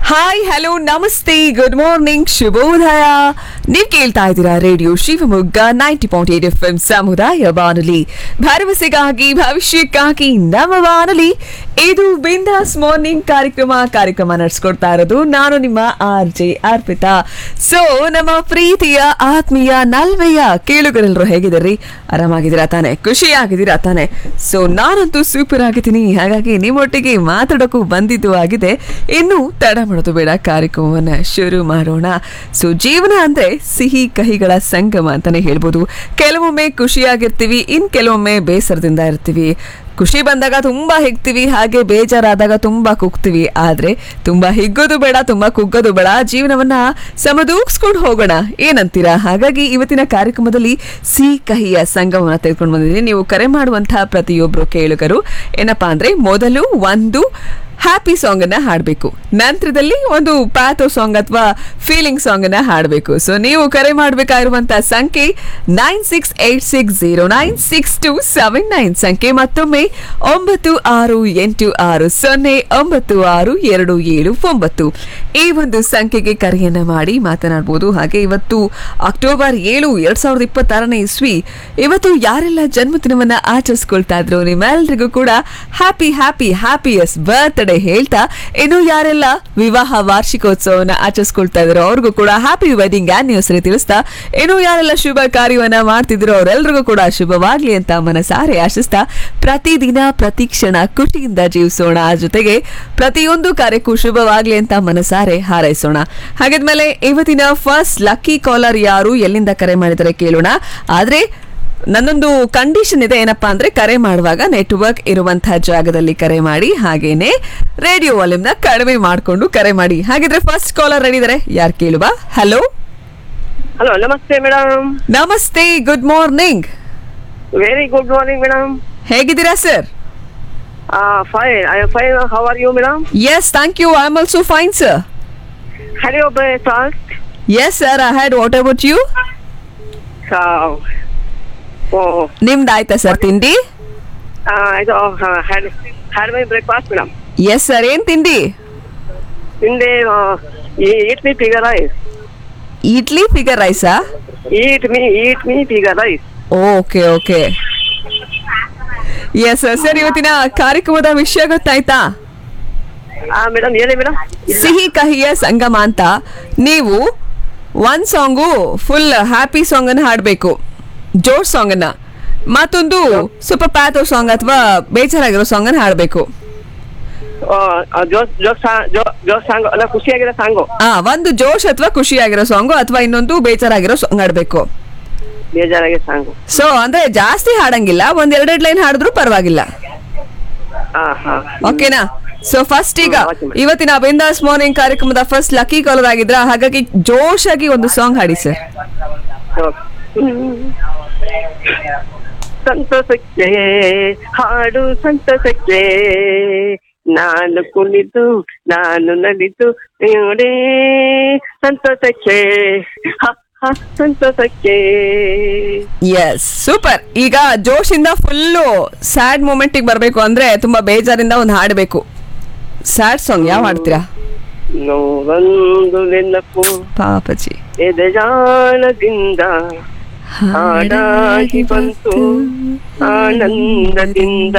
Hi hello ನಮಸ್ತೆ good morning ಶುಭೋದಯ ನೀವ್ ಕೇಳ್ತಾ ಇದ್ದೀರಾ radio Shivamogga ninety point eight F M ಸಮುದಾಯ ಬಾನುಲಿ ಭರವಸೆಗಾಗಿ ಭವಿಷ್ಯಕ್ಕಾಗಿ ನಮ್ಮ ಬಾನುಲಿ ಇದು ಬಿಂದಾಸ್ ಮಾರ್ನಿಂಗ್ ಕಾರ್ಯಕ್ರಮ ಕಾರ್ಯಕ್ರಮ ನಡೆಸ್ಕೊಡ್ತಾ ಇರೋದು ನಾನು ನಿಮ್ಮ ಆರ್ ಜೆ ಅರ್ಪಿತಾ ಸೊ ನಮ್ಮ ಪ್ರೀತಿಯ ಆತ್ಮೀಯ ನಲ್ವೆಯ ಕೇಳುಗರೆಲ್ಲರೂ ಹೇಗಿದ್ದೀರಿ ಆರಾಮಾಗಿದ್ದೀರಾ ತಾನೆ ಖುಷಿಯಾಗಿದ್ದೀರಾ ತಾನೆ ಸೊ ನಾನಂತೂ ಸೂಪರ್ ಆಗಿದ್ದೀನಿ ಹಾಗಾಗಿ ನಿಮ್ಮೊಟ್ಟಿಗೆ ಮಾತಾಡೋಕ್ಕೂ ಬಂದಿದ್ದು ಆಗಿದೆ ಇನ್ನು ತಡ ಮಾಡೋದು ಬೇಡ ಕಾರ್ಯಕ್ರಮವನ್ನ ಶುರು ಮಾಡೋಣ ಸೊ ಜೀವನ ಅಂದ್ರೆ ಸಿಹಿ ಕಹಿಗಳ ಸಂಗಮ ಅಂತಾನೆ ಹೇಳ್ಬೋದು ಕೆಲವೊಮ್ಮೆ ಖುಷಿಯಾಗಿರ್ತೀವಿ ಇನ್ ಕೆಲವೊಮ್ಮೆ ಬೇಸರದಿಂದ ಇರ್ತೀವಿ ಖುಷಿ ಬಂದಾಗ ತುಂಬಾ ಹಿಗ್ತೀವಿ ಹಾಗೆ ಬೇಜಾರಾದಾಗ ತುಂಬಾ ಕುಗ್ತೀವಿ ಆದ್ರೆ ತುಂಬಾ ಹಿಗ್ಗೋದು ಬೇಡ ತುಂಬಾ ಕುಗ್ಗೋದು ಬೇಡ ಜೀವನವನ್ನ ಸಮದೂಗಿಸ್ಕೊಂಡು ಹೋಗೋಣ ಏನಂತೀರಾ ಹಾಗಾಗಿ ಇವತ್ತಿನ ಕಾರ್ಯಕ್ರಮದಲ್ಲಿ ಸಿಹಿ ಕಹಿಯ ಸಂಗಮನ ತೆಗೆದುಕೊಂಡು ಬಂದಿದ್ದೀನಿ ನೀವು ಕರೆ ಮಾಡುವಂತಹ ಪ್ರತಿಯೊಬ್ರು ಕೇಳುಗರು ಏನಪ್ಪಾ ಅಂದ್ರೆ ಮೊದಲು ಒಂದು ಹ್ಯಾಪಿ ಸಾಂಗ್ ಅನ್ನ ಹಾಡಬೇಕು ನಂತರದಲ್ಲಿ ಒಂದು ಪ್ಯಾಥೋ ಸಾಂಗ್ ಅಥವಾ ಫೀಲಿಂಗ್ ಸಾಂಗ್ ಅನ್ನ ಹಾಡಬೇಕು ಸೊ ನೀವು ಕರೆ ಮಾಡಬೇಕಾಗಿರುವಂತಹ ಸಂಖ್ಯೆ nine six eight six zero nine six two seven nine ಸಂಖ್ಯೆ ಮತ್ತೊಮ್ಮೆ ಒಂಬತ್ತು ಆರು ಎಂಟು ಆರು ಸೊನ್ನೆ ಒಂಬತ್ತು ಆರು ಎರಡು ಏಳು ಒಂಬತ್ತು ಈ ಒಂದು ಸಂಖ್ಯೆಗೆ ಕರೆಯನ್ನ ಮಾಡಿ ಮಾತನಾಡಬಹುದು ಹಾಗೆ ಇವತ್ತು ಅಕ್ಟೋಬರ್ ಏಳು ಎರಡ್ ಸಾವಿರದ ಇಪ್ಪತ್ತಾರನೇ ಇಸ್ವಿ ಇವತ್ತು ಯಾರೆಲ್ಲ ಜನ್ಮದಿನವನ್ನ ಆಚರಿಸ್ಕೊಳ್ತಾ ಇದ್ರು ನಿಮ್ಮೆಲ್ರಿಗೂ ಕೂಡ ಹ್ಯಾಪಿ ಹ್ಯಾಪಿ ಹ್ಯಾಪಿಯಸ್ ಬರ್ತ್ಡೇ ಹೇಳ್ತಾ ಇನ್ನು ಯಾರೆಲ್ಲ ವಿವಾಹ ವಾರ್ಷಿಕೋತ್ಸವನ ಆಚರಿಸ್ಕೊಳ್ತಾ ಇದ್ರು ಅವ್ರಿಗೂ ಕೂಡ ಹ್ಯಾಪಿ ವೆಡ್ಡಿಂಗ್ ಆನಿವರ್ಸರಿ ತಿಳಿಸ್ತಾ ಇನ್ನು ಯಾರೆಲ್ಲ ಶುಭ ಕಾರ್ಯವನ್ನ ಮಾಡ್ತಿದ್ರು ಅವರೆಲ್ರಿಗೂ ಕೂಡ ಶುಭವಾಗ್ಲಿ ಅಂತ ಮನಸಾರೆ ಆಶಿಸ್ತಾ ಪ್ರತಿದಿನ ಪ್ರತಿ ಕ್ಷಣ ಖುಷಿಯಿಂದ ಜೀವಿಸೋಣ ಜೊತೆಗೆ ಪ್ರತಿಯೊಂದು ಕಾರ್ಯಕ್ಕೂ ಶುಭವಾಗ್ಲಿ ಅಂತ ಮನಸಾರೆ ಹಾರೈಸೋಣ ಹಾಗಿದ್ಮೇಲೆ ಇವತ್ತಿನ ಫಸ್ಟ್ ಲಕ್ಕಿ ಕಾಲರ್ ಯಾರು ಎಲ್ಲಿಂದ ಕರೆ ಮಾಡಿದರೆ ಕೇಳೋಣ ಆದ್ರೆ ನನ್ನೊಂದು ಕಂಡೀಷನ್ ಇದೆ ಏನಪ್ಪಾ ಅಂದ್ರೆ ಕರೆ ಮಾಡುವಾಗ ನೆಟ್ವರ್ಕ್ ಇರುವಂತಹ ಜಾಗದಲ್ಲಿ ಕರೆ ಮಾಡಿ ಹಾಗೇನೆ ರೇಡಿಯೋ ವಾಲ್ಯೂಮ್ನ ಕಡಿಮೆ ಮಾಡಿಕೊಂಡು ಕರೆ ಮಾಡಿ ಹಾಗಿದ್ರೆ ಫಸ್ಟ್ ಕಾಲರ್ ರೆಡಿ ಇದಾರೆ ಯಾರು ಕೇಳುವ ಹಲೋ ಹಲೋ ನಮಸ್ತೆ ಮೇಡಮ್ ನಮಸ್ತೆ good morning very good morning madam ಹೇಗಿದ್ದೀರಾ sir fine I fine how are you madam yes thank you I am also fine sir have you breakfast yes sir I had what about you oh ನಿಮ್ದು ಆಯ್ತಾ sir ತಿಂಡಿ ಇದು had had my breakfast madam yes sir ಏನ್ ತಿಂಡಿ ಹಿಂದೆ eat me figure rice idli figure ರೈಸಾ eat me eat me figure rice okay okay yes sir ಇವತ್ತಿನ ಕಾರ್ಯಕ್ರಮದ ವಿಷಯ ಗೊತ್ತಾಯ್ತಾ ಮೇಡಮ್ ಹೇಳಿ ಮೇಡಮ್ ಸಿಹಿ ಕಹಿಯ ಸಂಗಮ ಅಂತ ನೀವು ಒಂದ್ ಸಾಂಗು ಫುಲ್ ಹ್ಯಾಪಿ ಸಾಂಗ್ ಅನ್ನ ಹಾಡ್ಬೇಕು ಜೋರ್ ಸಾಂಗ್ ಅನ್ನ ಮತ್ತೊಂದು ಸ್ವಲ್ಪ ಪ್ಯಾಥೋ ಸಾಂಗ್ ಅಥವಾ ಬೇಜಾರಾಗಿರೋ ಸಾಂಗ್ ಅನ್ನ ಹಾಡ್ಬೇಕು ಜೋಸ್ ಜೋಸ್ ಜೋಸ್ ಸಾಂಗ್ ಅಲ್ಲ ಖುಷಿಯಾಗಿರೋ ಸಾಂಗು ಆ ಒಂದು ಜೋಶ್ ಅಥವಾ ಖುಷಿಯಾಗಿರೋ ಸಾಂಗು ಅಥವಾ ಇನ್ನೊಂದು ಬೇಜಾರಾಗಿರೋ ಸಾಂಗ್ ಹಾಡ್ಬೇಕು ಬೇಜಾರಾಗಿ ಸಾಂಗು ಸೊ ಅಂದ್ರೆ ಜಾಸ್ತಿ ಹಾಡಂಗಿಲ್ಲ ಒಂದ್ ಎರಡೆರಡು ಲೈನ್ ಹಾಡಿದ್ರು ಪರವಾಗಿಲ್ಲ ಹಾ ಹಾ ಓಕೆನಾ ಸೊ ಫಸ್ಟ್ ಈಗ ಹ್ಮ್, okay, madam. ಇವತ್ತಿನ ಬಿಂದಾಸ್ ಮಾರ್ನಿಂಗ್ ಕಾರ್ಯಕ್ರಮದ ಫಸ್ಟ್ ಲಕ್ಕಿ ಕಾಲರ್ ಆಗಿದ್ರ ಹಾಗಾಗಿ ಜೋಶ್ ಆಗಿ ಒಂದು ಸಾಂಗ್ ಹಾಡಿ ಸರ್ ಸಂತಸಕ್ಕೆ ಹಾಡು ಸಂತಸಕ್ಕೆ ನಾನು ಕುಳಿತು ನಾನು ನಲಿತು ನೋಡೇ ಸಂತಸಕ್ಕೆ ಹ, ಹ, ಸಂತಸಕ್ಕೆ ಎಸ್ ಸೂಪರ್ ಈಗ ಜೋಶಿಂದ ಫುಲ್ಲು ಸ್ಯಾಡ್ ಮೂಮೆಂಟಿಗೆ ಬರಬೇಕು ಅಂದ್ರೆ ತುಂಬಾ ಬೇಜಾರಿಂದ ಒಂದು ಹಾಡಬೇಕು ಸ್ಯಾಡ್ ಸಾಂಗ್ ಯಾವ ಹಾಡ್ತೀರಾ ನೋವೊಂದು ನೆನಪು ಪಾಪಜಿ ಎದೆಜಾಳದಿಂದ ಹಾಡಾಗಿ ಬಂತು ಆನಂದದಿಂದ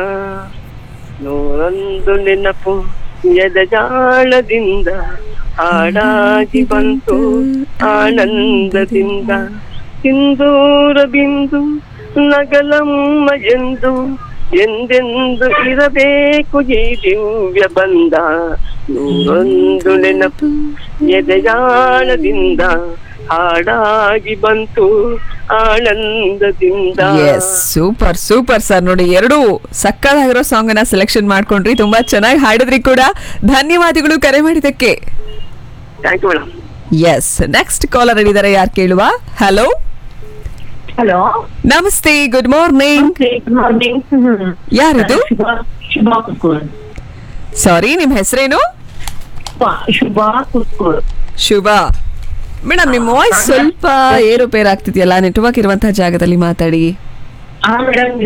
ನೂರೊಂದು ನೆನಪು ಎದೆಜಾಳದಿಂದ ಹಾಡಾಗಿ ಬಂತು ಆನಂದದಿಂದ ಸಿಂಧೂರ ಬಿಂದು ನಗಲಮ್ಮ ಎಂದು ಎಂದೆಂದು ಇರಬೇಕು ಈ ದಿವ್ಯ ಬಂದ ನೂರೊಂದು ನೆನಪು ಎದೆಯಾಳದಿಂದ ಹಾಡಾಗಿ ಬಂತು ಆನಂದದಿಂದ ಎಸ್ ಸೂಪರ್ ಸೂಪರ್ ಸರ್ ನೋಡಿ ಎರಡು ಸಕ್ಕದಾಗಿರೋ ಸಾಂಗ್ ಅನ್ನ ಸೆಲೆಕ್ಷನ್ ಮಾಡ್ಕೊಂಡ್ರಿ ತುಂಬಾ ಚೆನ್ನಾಗಿ ಹಾಡಿದ್ರಿ ಕೂಡ ಧನ್ಯವಾದಗಳು ಕರೆ ಮಾಡಿದ್ದಕ್ಕೆ thank you madam yes next caller ಇದ್ದಾರೆ ಯಾರು ಕೇಳುವ ಹಲೋ ಹಲೋ ನಮಸ್ತೆ ಗುಡ್ ಮಾರ್ನಿಂಗ್ ಗುಡ್ ಮಾರ್ನಿಂಗ್ ಯಾರಿದು ಶುಭ ಕುಸ್ಕೂರ್ ಸಾರಿ ನಿಮ್ ಹೆಸರೇನು ಶುಭ ಕುಸ್ಕೂರ್ ಶುಭ ಮೇಡಮ್ ನಿಮ್ಮ ವಾಯ್ಸ್ ಸ್ವಲ್ಪ ಏರುಪೇರು ಆಗ್ತಿದೆಯಲ್ಲ ನೆಟ್ವರ್ಕ್ ಇರುವಂತಹ ಜಾಗದಲ್ಲಿ ಮಾತಾಡಿ ಹಾ ಮೇಡಮ್